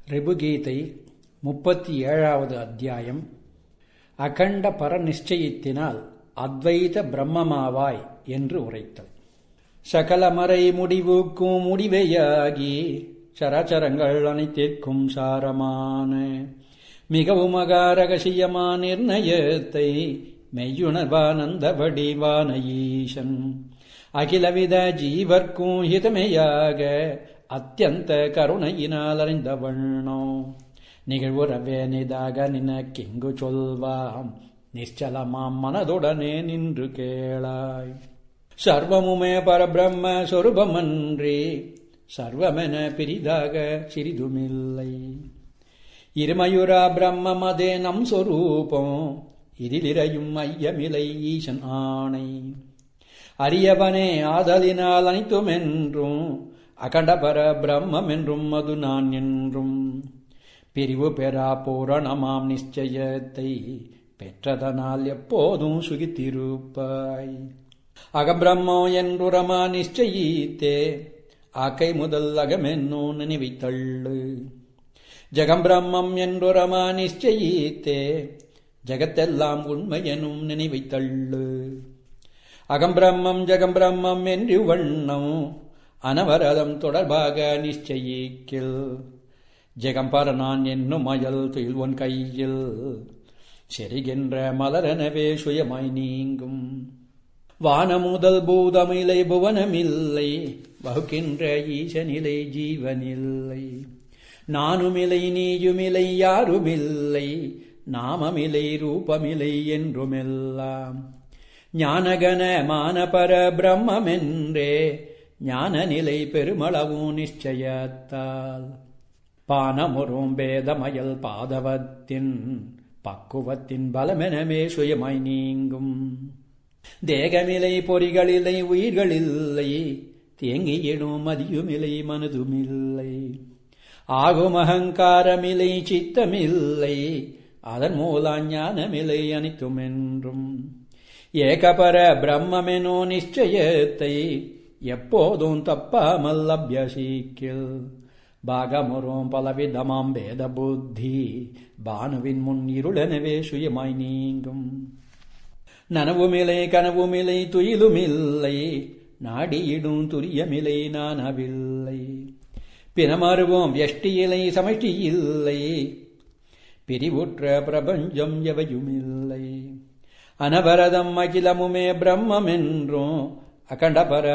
ரிபுகீதை முப்பத்தி ஏழாவது அத்தியாயம் அகண்ட பரநிச்சயத்தினால் அத்வைத பிரம்மமாவாய் என்று உரைத்தல் சகலமறை முடிவுக்கும் முடிவையாகி சராச்சரங்கள் அனைத்திற்கும் சாரமான மிகவும் அகாரகசியமா நிர்ணயத்தை மெய்யுணர்வானந்த வடிவான ஈசன் அகிலவித ஜீவர்க்கும் ஹிதமையாக அத்தியந்த கருணையினால் அறிந்த வண்ணோ நிகழ்வுறவே நிதாக நினக்கிங்கு சொல்வாம் நிச்சலமாம் மனதுடனே நின்று கேளாய் சர்வமுமே பரபிரம்ம சொரூபமன்றி சர்வமென பிரிதாக சிறிதுமில்லை இருமயுரா பிரம்மம் அதே நம் சொரூபம் இதிலிரையும் ஐயமிலை ஈசன் ஆணை அரியவனே ஆதலினால் அனைத்துமென்றும் அகண்டபர பிரம்மம் என்றும் அது நான் என்றும் பிரிவு பெறா பூரணமாம் நிச்சயத்தை பெற்றதனால் எப்போதும் சுகித்திருப்பாய் அகபிரம்மோ என்றுரமா நிச்சயித்தே ஆக்கை முதல் அகமென்னோ நினைவித்தள்ளு ஜெகம் பிரம்மம் என்றுரமா நிச்சயித்தே ஜகத்தெல்லாம் உண்மையெனும் நினைவைத்தள்ளு அகம் பிரம்மம் ஜெகம் பிரம்மம் என்று வண்ணம் அனவரதம் தொடர்பாக நிச்சயிக்கில் ஜெகம்பர நான் என்னும் அயல் துயில் உன் கையில் செரிகின்ற மலரெனவே சுயமாய் நீங்கும் வானமுதல் பூதமில்லை புவனமில்லை வகுக்கின்ற ஈசனிலை ஜீவனில்லை நானுமில்லை நீயுமில்லை யாருமில்லை நாமமில்லை ரூபமில்லை என்றுமெல்லாம் ஞானகன மானபர பிரம்மென்றே ஞான நிலை பெருமளவும் நிச்சயத்தால் பானமுறும் பேதமயல் பாதவத்தின் பக்குவத்தின் பலமெனமே சுயமாய் நீங்கும் தேகமில்லை பொறிகளில்லை உயிர்களில்லை தேங்கியிடும் மதியுமில்லை மனதுமில்லை ஆகும் அகங்காரமில்லை சித்தமில்லை அதன் மூல ஞானமில்லை அனைத்துமென்றும் ஏகபர பிரம்மெனோ நிச்சயத்தை எப்போதும் தப்பாமல் அபியசிக்கில் பாகமுறும் பலவிதமாம் பேத புத்தி பானுவின் முன் இருளெனவே சுயமாய் நீங்கும் நனவுமில்லை கனவுமில்லை துயிலுமில்லை நாடியிடும் துரியமில்லை நானவில்லை பிணமருவோம் எஷ்டியிலை சமஷ்டியில்லை பிரிவுற்ற பிரபஞ்சம் எவையுமில்லை அனவரதம் அகிலமுமே பிரம்மென்றும் அகண்டபர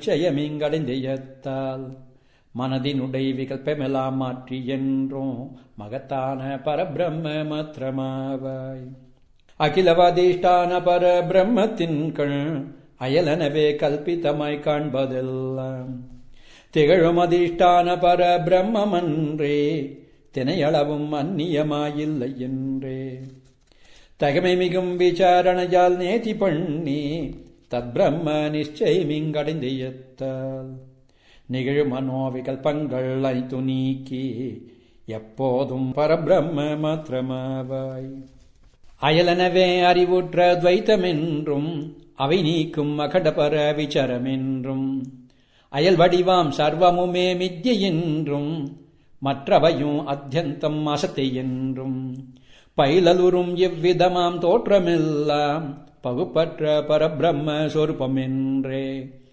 நிச்சயமிங்கடைந்தயத்தால் மனதினுடை விகல்பமெல்லாம் மாற்றி என்றும் மகத்தான பரபிரம்ம மாத்திரமாவாய் அகிலவாதிஷ்டான பர பிரம்மத்தின் கண் அயலனவே கல்பித்தமாய் காண்பதெல்லாம் திகழும் அதிஷ்டான பர பிரம்மமன்றே தினையளவும் அந்நியமாயில்லை என்றே தகமை மிகும் விசாரணையால் நேதி பண்ணி தத் பிரம்ம நிச்சயமிங்கடைந்தயத்தால் நிகழ் மனோவிகல்பங்கள் அனைத்து நீக்கி எப்போதும் பரபிரம்ம மாத்திரமாவாய் அயலனவே அறிவுற்ற துவைத்தமென்றும் அவை நீக்கும் அகடபர விசாரமென்றும் அயல் வடிவாம் சர்வமுமே மித்தியென்றும் மற்றவையும் அத்தியந்தம் அசத்தை என்றும் பயிலலுறும் எவ்விதமாம் தோற்றமெல்லாம் பகுப்பற்ற பரபிரம்ம சொருபமென்றே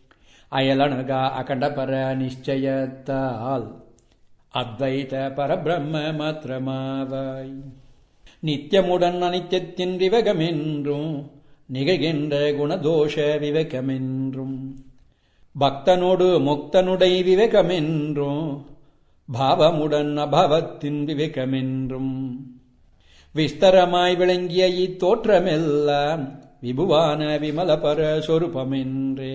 அயலணுகா அகண்டபர நிச்சயத்தால் அத்வைத பரபிரம்ம மாத்திரமாவாய் நித்தியமுடன் அனித்தியத்தின் விவேகமென்றும் நிகழ்கின்ற குணதோஷ விவேகமென்றும் பக்தனோடு முக்தனுடை விவேகமென்றும் பாவமுடன் அபாவத்தின் விவேகமென்றும் விஸ்தரமாய் விளங்கிய இத்தோற்றமெல்லாம் விபுவான விமலபர சொரூபமென்றே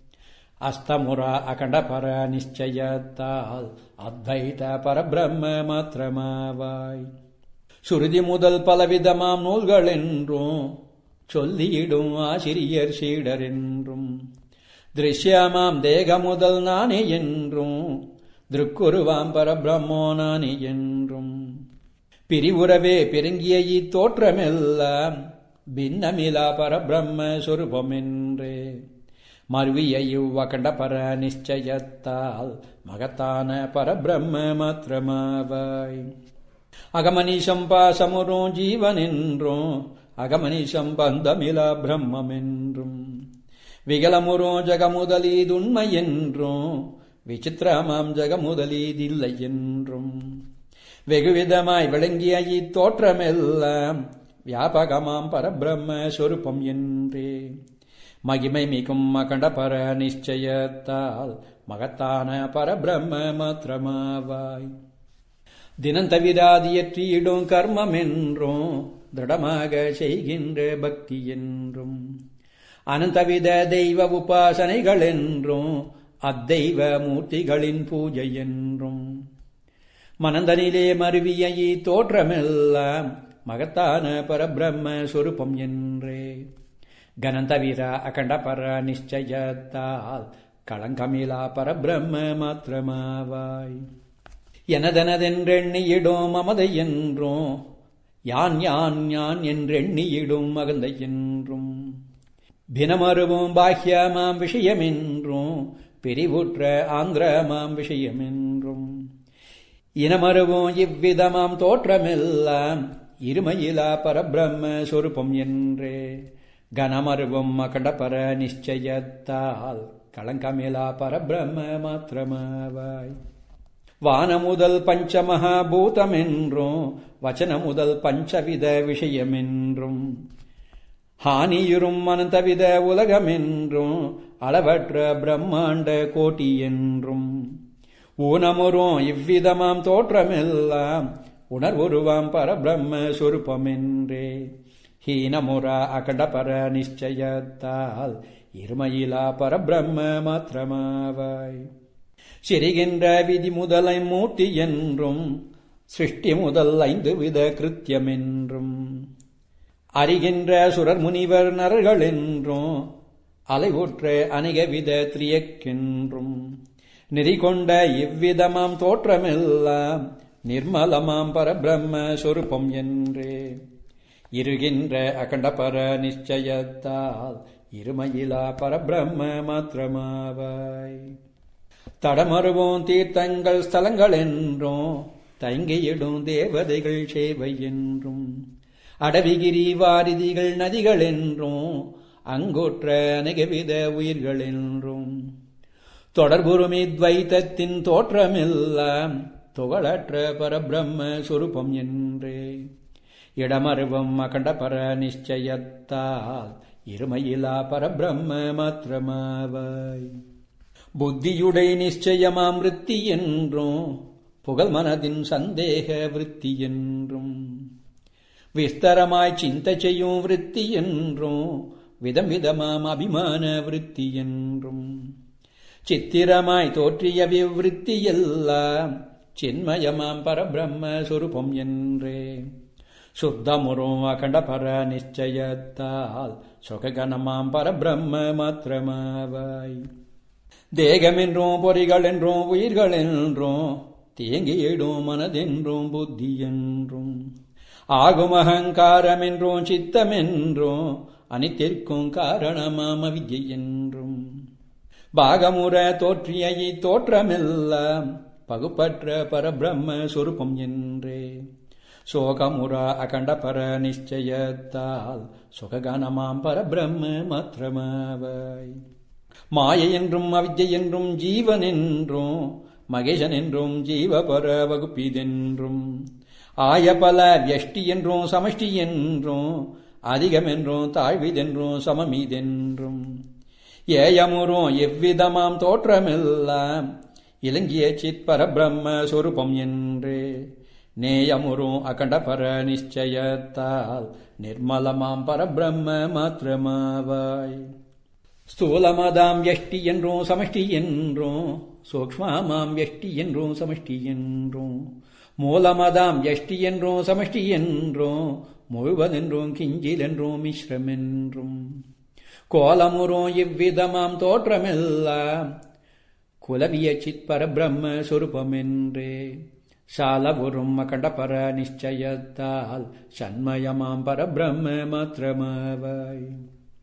அஸ்தமுரா அகண்டபர நிச்சயத்தால் அத்வைத பரபிரம்ம மாத்திரமாவாய் சுருதி முதல் பலவிதமாம் நூல்கள் என்றும் சொல்லியிடும் ஆசிரியர் சீடர் என்றும் திருஷ்யமாம் தேக முதல் நானே என்றும் திருக்குருவாம் பரபிரம்மோ நானே என்றும் பிரிவுறவே பெருங்கிய இத்தோற்றமெல்லாம் பின்னமிலா பரபிரம்ம சொரூபமென்றே மருவிய இவ்வகண்ட பர நிச்சயத்தால் மகத்தான பரபிரம்ம மாத்திரமாவாய் அகமனிஷம் பாசமுறும் ஜீவன் என்றும் அகமனிஷம் பந்தமிலா பிரம்மம் என்றும் விகலமுறும் ஜகமுதலீதுண்மை என்றும் விசித்திரமாம் ஜகமுதலீதில்லை என்றும் வெகுவிதமாய் விளங்கிய இத்தோற்றமெல்லாம் வியாபகமாம் பரபிரம்ம சொரூபம் என்றே மகிமை மிகும் மகண்ட பர நிச்சயத்தால் மகத்தான பரபிரம்ம மாத்திரமாவாய் தினந்தவிராதியற்றியிடும் கர்மம் என்றும் திருடமாக செய்கின்ற பக்தி என்றும் அனந்தவித தெய்வ உபாசனைகள் என்றும் அத்தெய்வ மூர்த்திகளின் பூஜை என்றும் மனந்தனிலே மருவிய தோற்றமெல்லாம் மகத்தான பரபிரம்ம சொரூபம் என்றே கனந்தவிர அகண்ட பர நிச்சயத்தால் களங்கமிலா பரபிரம்ம மாத்திரமாவாய் எனதெனதென்றெண்ணியிடும் மமதை என்றும் யான் யான் யான் என்றெண்ணியிடும் மகந்தை என்றும் பினமருவும் பாஹ்யமாம் விஷயமென்றும் பிரிவுற்ற ஆந்திரமாம் விஷயமென்றும் இனமருவும் இவ்விதமாம் தோற்றமெல்லாம் இருமையிலா பரபிரம்ம சொரூபம் என்றே கனமருவும் அகண்டபர நிச்சயத்தால் களங்கமிலா பரபிரம்ம மாத்திரமாவாய் வான முதல் பஞ்சமகாபூதமென்றும் வச்சன முதல் பஞ்சவித விஷயமென்றும் ஹானியுறும் அனந்தவித உலகமென்றும் அளவற்ற பிரம்மாண்ட கோட்டி என்றும் ஊனமுறும் இவ்விதமாம் தோற்றமெல்லாம் உணர்வுருவாம் பரபிரம்ம சொரூபமென்றே ஹீனமுரா அகண்டபர நிச்சயத்தால் இருமையிலா பரபிரம்ம மாத்திரமாவாய் சிரிகின்ற விதி முதலை மூர்த்தி என்றும் சிருஷ்டி முதல் ஐந்து வித கிருத்தியமென்றும் அறிகின்ற சுரர் முனிவர் நரர்கள் என்றும் அலைவுற்ற அநேக வித திரியக்கென்றும் நெறி கொண்ட இவ்விதமாம் தோற்றமெல்லாம் நிர்மலமாம் பரபிரம்ம சொரூபம் என்றே இருகின்ற அகண்டபர நிச்சயத்தால் இருமையிலா பரபிரம்ம மாத்திரமாவாய் தடமருவோம் தீர்த்தங்கள் ஸ்தலங்கள் என்றும் தயங்கியிடும் தேவதைகள் சேவை என்றும் அடவிகிரி வாரிதிகள் நதிகள் என்றும் அங்கோற்ற அநேகவித உயிர்கள் என்றும் தொடர்புறுமி துவைத்தத்தின் தோற்றமெல்லாம் துகளற்ற பரபிரம்ம சுரூபம் என்றே இடமருவம் அகண்ட பர நிச்சயத்தால் இருமையிலா பரபிரம்ம மாத்திரமாவாய் புத்தியுடை நிச்சயமாம் விருத்தி என்றும் புகழ் மனதின் சந்தேக விருத்தி என்றும் விஸ்தரமாய் சிந்த செய்யும் விருத்தி என்றும் விதம் விதமாம் அபிமான விருத்தி என்றும் சித்திரமாய் தோற்றிய விவருத்தி எல்லாம் சின்மயமாம் பரபிரம்ம சுரூபம் என்றே சுத்தமுறும் அகண்ட பர நிச்சயத்தால் சுககனமாம் பரபிரம்ம மாத்திரமாவாய் தேகமென்றும் பொறிகள் என்றும் உயிர்கள் என்றும் தேங்கியிடும் மனதென்றும் புத்தி என்றும் ஆகும் அகங்காரம் என்றும் சித்தமென்றும் அனைத்திற்கும் காரணமாம் அவிஜை என்றும் பாகமுற தோற்றிய தோற்றமெல்லாம் பகுப்பற்ற பரபிரம்ம சொரூபம் என்றே சோகமுரா அகண்ட பர நிச்சயத்தால் சுககனமாம் பரபிரம்ம மாத்திரமாவாய் மாயை என்றும் அவித்யை என்றும் ஜீவன் என்றும் மகேசன் என்றும் ஜீவபர வகுப்பிதென்றும் ஆயபல வியஷ்டி என்றும் சமஷ்டி என்றும் அதிகம் என்றும் தாழ்விதென்றும் சமமீதென்றும் ஏயமுறும் எவ்விதமாம் தோற்றமெல்லாம் இலங்கிய சித் பரபிரம்ம சொரூபம் என்றே நேயமுறும் அகண்ட பர நிச்சயத்தால் நிர்மலமாம் பரபிரம்ம மாத்திரமாவாய் ஸ்தூலமதாம் எஷ்டி என்றும் சமஷ்டி என்றும் சூக்ஷ்மமாம் எஷ்டி என்றும் சமஷ்டி என்றும் மூலமதாம் எஷ்டி என்றும் சமஷ்டி என்றும் முழுவதென்றும் கிஞ்சில் என்றும் மிஸ்ரமென்றும் கோலமுறும் இவ்விதமாம் தோற்றமெல்லாம் குலவிய சித் பரபிரம்ம சொரூபமென்றே சாலபுரும் அகண்டபர நிச்சயத்தால் சண்மயமாம் பரபிரம்ம மாத்திரமாவாய்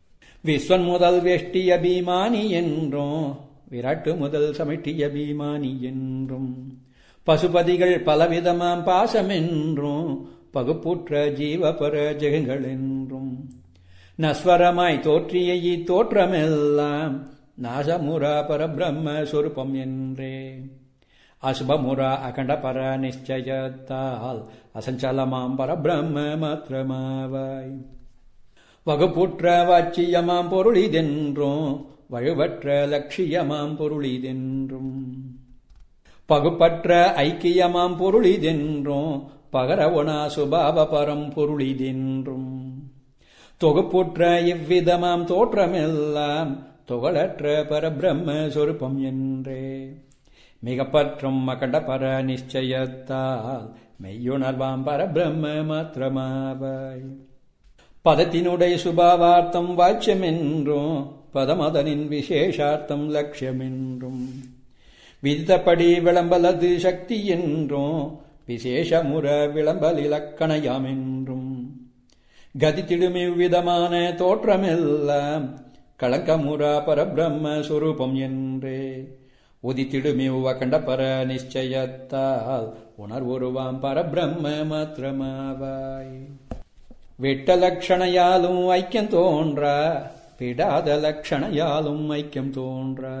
விஸ்வன் முதல் வெஷ்டிய பீமானி என்றும் விராட்டு முதல் சமிட்டிய பீமானி என்றும் பசுபதிகள் பலவிதமாம் பாசமென்றும் பகுப்புற்ற ஜீவபர ஜெகங்கள் என்றும் நஸ்வரமாய் தோற்றிய இத்தோற்றமெல்லாம் நாசமுரா பரபிரம்ம சொரூபம் என்றே அசுபமுரா அகண்ட பர நிச்சயத்தால் அசஞ்சலமாம் பரபிரம்ம மாத்திரமாவாய் வகுப்புற்ற வாச்சியமாம் பொருளிதென்றும் வழுவற்ற லட்சியமாம் பொருளிதென்றும் பகுப்பற்ற ஐக்கியமாம் பொருளிதென்றும் பகரவனா சுபாவ பரம் பொருளிதென்றும் தொகுப்புற்ற இவ்விதமாம் தோற்றமெல்லாம் துகளற்ற பரபிரம்ம சொரூபம் என்றே மிகப்பற்றும் மகண்ட பர நிச்சயத்தால் மெய்யுணர்வாம் பரபிரம்ம மாத்திரமாவாய் பதத்தினுடைய சுபாவார்த்தம் வாட்சியமென்றும் பதமதனின் விசேஷார்த்தம் லட்சியமென்றும் விதித்தபடி விளம்பலது சக்தி என்றும் விசேஷமுற விளம்பல் இலக்கணையாமென்றும் கதித்திடும் இவ்விதமான தோற்றமெல்லாம் களங்கமுறா பரபிரம்ம சுரூபம் என்றே உதித்திடுமிவ் அகண்ட பர நிச்சயத்தால் உணர்வுருவாம் பரபிரம்ம மாத்திரமாவாய் விட்ட லட்சணையாலும் ஐக்கியம் தோன்றா விடாத லட்சணையாலும் ஐக்கியம் தோன்றா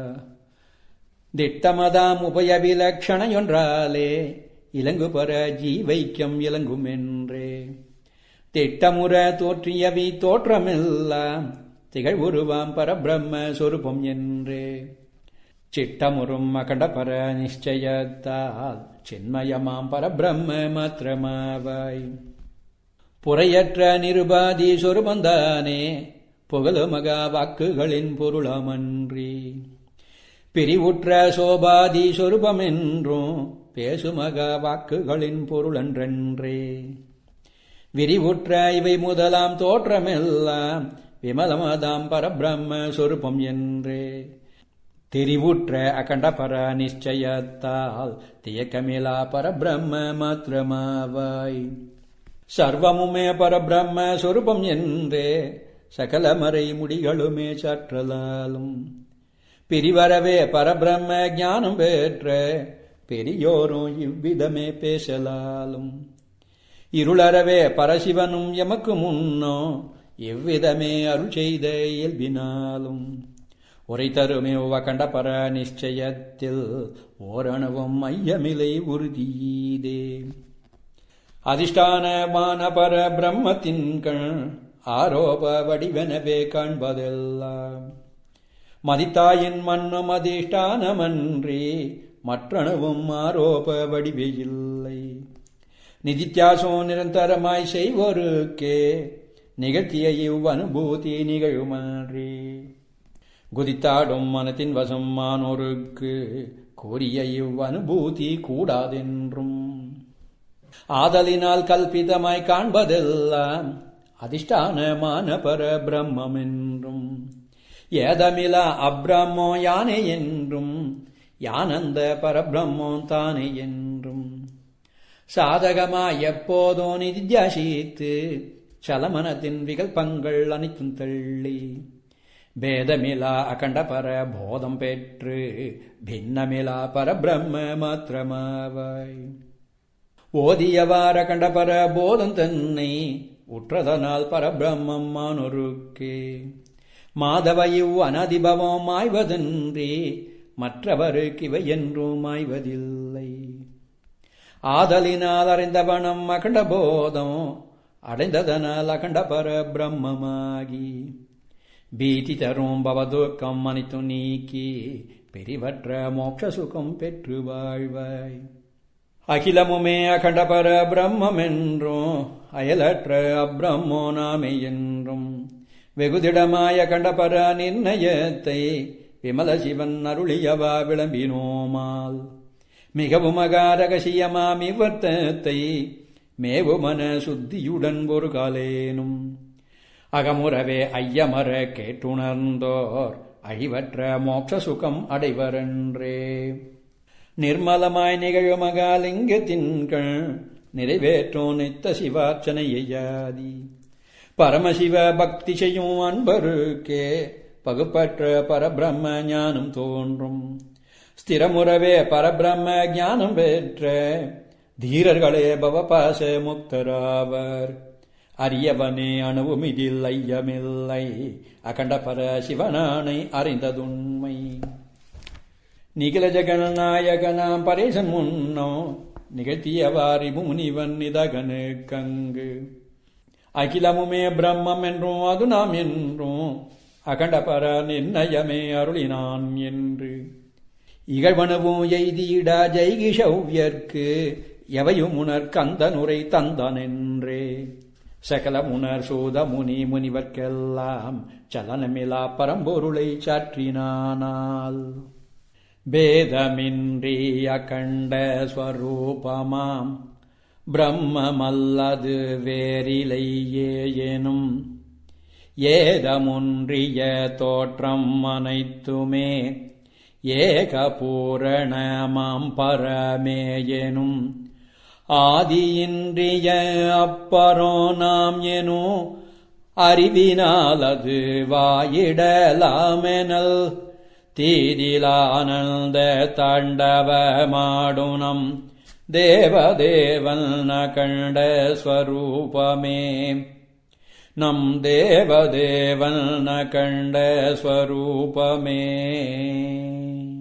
திட்டமதாம் உபயவிலட்சணையொன்றாலே இலங்கு பர ஜீவைக்கியம் இலங்கும் என்றே திட்டமுற தோற்றியவி தோற்றமெல்லாம் திகழ்வுருவாம் பரபிரம்ம சொரூபம் என்றே சிட்டமுறும் அகண்ட பர நிச்சயத்தால் சின்மயமாம் பரபிரம்ம மாத்திரமாவாய் புறையற்ற நிருபாதி சொருபந்தானே புகழு மகா வாக்குகளின் பொருளமன்றி பிரிவுற்ற சோபாதி சொருபமென்றும் பேசுமகா வாக்குகளின் பொருளன்றென்றே விரிவுற்ற இவை முதலாம் தோற்றமெல்லாம் விமலமதாம் பரபிரம்ம சொரூபம் என்றே தெரிவுற்ற அகண்ட பர நிச்சயத்தால் தியக்கமிலா பரபிரம்ம மாத்திரமாவாய் சர்வமுமே பரபிரம்ம சொரூபம் என்றே சகல மறை முடிகளுமே சற்றலாலும் பிரிவரவே பரபிரம்ம ஞானம் பெற்ற பெரியோரும் இவ்விதமே பேசலாலும் இருளறவே பரசிவனும் எமக்கு முன்னோ எவ்விதமே அருள் செய்த இயல்பினாலும் உரை தருமே கண்ட பர நிச்சயத்தில் ஓரணவும் ஐயமிலை உறுதியீதே அதிஷ்டானமான பர பிரம்மத்தின் கண் ஆரோப வடிவெனவே காண்பதெல்லாம் மதித்தாயின் மண்ணும் அதிஷ்டானமன்றி மற்றணுவும் ஆரோப வடிவே இல்லை நிதித்தியாசோ நிரந்தரமாய் செய்வோருக்கே நிகழ்த்திய இவ் அனுபூதி நிகழுமாறி குதித்தாடும் மனத்தின் வசம் மானோருக்கு கூறிய இவ் அனுபூதி கூடாதென்றும் ஆதலினால் கல்பிதமாய் காண்பதெல்லாம் அதிஷ்டானமான பர பிரம்மம் என்றும் ஏதமிலா அப்ரம்மோ யானை என்றும் யானந்த பரபிரம்மோ தானே என்றும் சாதகமாய் எப்போதோ நிதித்தியாசித்து சலமனத்தின் விகல்பங்கள் அனைத்தும் தள்ளி பேதமிலா அகண்ட பர போதம் பெற்று பின்னமிலா பரபிரம்ம மாத்திரமாவாய் ஓதியவார கண்ட பர போதம் தன்னை உற்றதனால் பரபிரம்மம் மானொருக்கே மாதவையு அனதிபவம் ஆய்வதன்றி மற்றவருக்கு இவை என்றும் ஆய்வதில்லை ஆதலினால் அறிந்தவனம் அகண்ட போதம் அடைந்ததனால் அகண்ட பர பிரம்மமாகி பீதி தரும் பவதுக்கம் அனைத்து நீக்கி பெரிவற்ற மோட்ச சுகம் பெற்று வாழ்வாய் அகிலமுமே அகண்ட பர பிரம்மம் என்றும் அயலற்ற அப்பிரம்மோ நாமே என்றும் வெகுதிடமாய கண்டபர நிர்ணயத்தை விமல சிவன் அருளியவா விளம்பினோமால் மிகவும் அகாரகசியமாம் இவ்வர்த்தத்தை மேவுமன சுத்தியுடன் ஒரு காலேனும் அகமுறவே ஐயமர கேட்டுணர்ந்தோர் அழிவற்ற மோட்ச சுகம் அடைவரென்றே நிர்மலமாய் நிகழுமகாலிங்கத்தின்கள் நிறைவேற்றோ நித்த சிவார்ச்சனையாதி பரமசிவ பக்தி செய்யும் அன்பருக்கே பகுப்பற்ற பரபிரம்ம ஞானம் தோன்றும் ஸ்திரமுறவே பரபிரம்ம ஞானம் பெற்ற தீரர்களே பவபாச முக்தராவர் அரியவனே அணுவும் இதில் ஐயமில்லை அகண்ட பர சிவனானை அறிந்ததுண்மை நிகில ஜெகநாயகனாம் பரேசன் முன்னோ நிகழ்த்தியவாரி முனிவன் நிதகனுக்கங்கு அகிலமுமே பிரம்மம் என்றும் அது நாம் என்றும் அகண்ட பர நிர்ணயமே அருளினான் என்று இகழ்வனவும் எய்தியிட ஜெய்கிஷவ்யர்க்கு எவையும் உணர் கந்தனுரை தந்தனென்றே சகல முனர் சூத முனி முனிவர்க்கெல்லாம் சலனமிலா பரம்பொருளை சாற்றினானால் பேதமின்றி அகண்ட ஸ்வரூபமாம் பிரம்மமல்லது வேறிலையே எனும் ஏதமுன்றிய தோற்றம் அனைத்துமே ஏகபூரணமாம் பரமே எனும் ஆதியின்றிய அப்பரோ நாம் எனும் அறிவினால் அது வாயிடலாமெனல் தீதிலானந்த தாண்டவமாடுனம் தேவதேவன் கண்ட ஸ்வரூபமே நம் தேவதேவன் கண்ட ஸ்வரூபமே